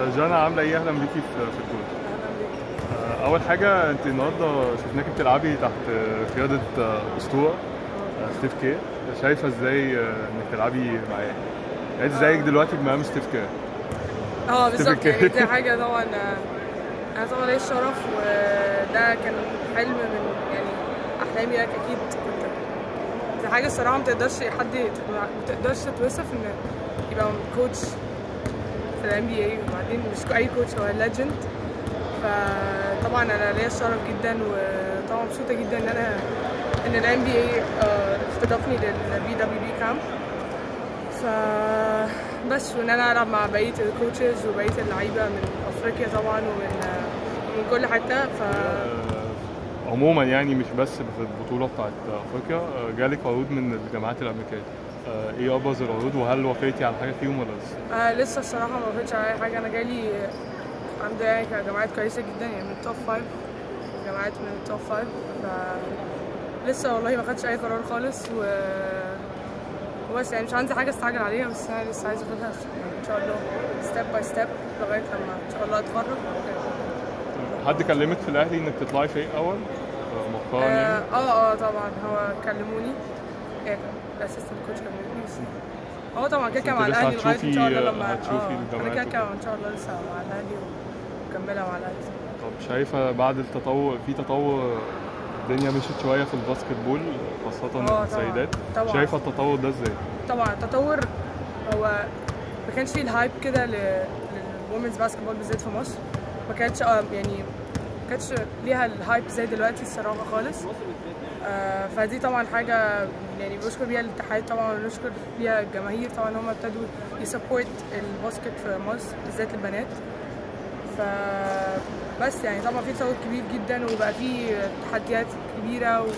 جانا عامله ايه اهلا بيكي في في الكود آه، اول حاجه انت النهارده شفناكي بتلعبي تحت آه، قياده آه، اسطوره آه، ستيف كير شايفه ازاي آه، انك تلعبي معاه يعني انت زيك دلوقتي بمقام ستيف كير اه بالظبط تفتكر؟ يعني دي حاجة طبعا آه، أنا طبعا ليا الشرف وده كان حلم من يعني أحلامي لك أكيد كنت دي حاجة الصراحة ما تقدرش حد ما تقدرش تتوصف إن يبقى كوتش في الام بي اي وبعدين مش اي كوتش هو ليجند فطبعا انا ليا الشرف جدا وطبعا مبسوطه جدا ان انا ان الام بي اي استضافني للبي دبليو بي كامب ف بس وان انا العب مع بقيه الكوتشز وبقيه اللعيبه من افريقيا طبعا ومن من كل حته ف آه، عموما يعني مش بس في البطوله بتاعت افريقيا آه، جالك عروض من الجامعات الامريكيه آه، ايه ابرز العروض وهل وافقتي على حاجه فيهم ولا لسه؟ آه لسه الصراحه ما وافقتش على اي حاجه انا جالي عندي يعني جامعات كويسه جدا يعني من التوب فايف جامعات من التوب فايف ف لسه والله ما خدتش اي قرار خالص و وبس يعني مش عندي حاجه استعجل عليها بس انا لسه عايزه اخدها يعني ان شاء الله ستيب باي ستيب لغايه لما ان شاء الله اتخرج حد كلمك في الاهلي انك تطلعي فريق اول آه، مؤخرا اه يعني اه آه، طبعا هو كلموني يعني الاسيستنت كوتش كلموني بس هو طبعا كده كده انت مع لسه الاهلي لغايه ان شاء الله هتشوفي- لما هتشوفي اه انا كده الجامعات كده وكده. ان شاء الله لسه مع الاهلي ومكمله مع الاهلي طب شايفه بعد التطور في تطور الدنيا مشيت شويه في الباسكت بول خاصه اه طبعا السيدات طبعا شايفه التطور ده ازاي؟ طبعا التطور هو ما كانش فيه الهايب كده للومنز باسكتبول بالذات في مصر ما كانتش اه يعني ما كانتش ليها الهايب زي دلوقتي الصراحه خالص آه فدي طبعا حاجه يعني بشكر بيها الاتحاد طبعا ونشكر بيها الجماهير طبعا هم ابتدوا يسبورت الباسكت في مصر بالذات البنات ف بس يعني طبعا في تطور كبير جدا وبقى في تحديات كبيره و...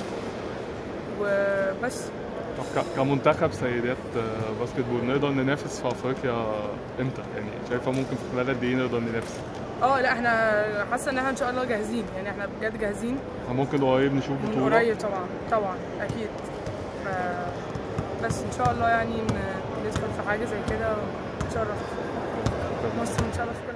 وبس طب ك- كمنتخب سيدات آه، باسكت بول نقدر ننافس في افريقيا امتى؟ يعني شايفه ممكن في خلال قد ايه نقدر ننافس؟ اه لا احنا حاسه ان احنا ان شاء الله جاهزين يعني احنا بجد جاهزين احنا ممكن قريب نشوف من بطوله قريب طبعا طبعا اكيد ف بس ان شاء الله يعني ن- ندخل في حاجه زي كده ونتشرف مصر ان شاء الله في كل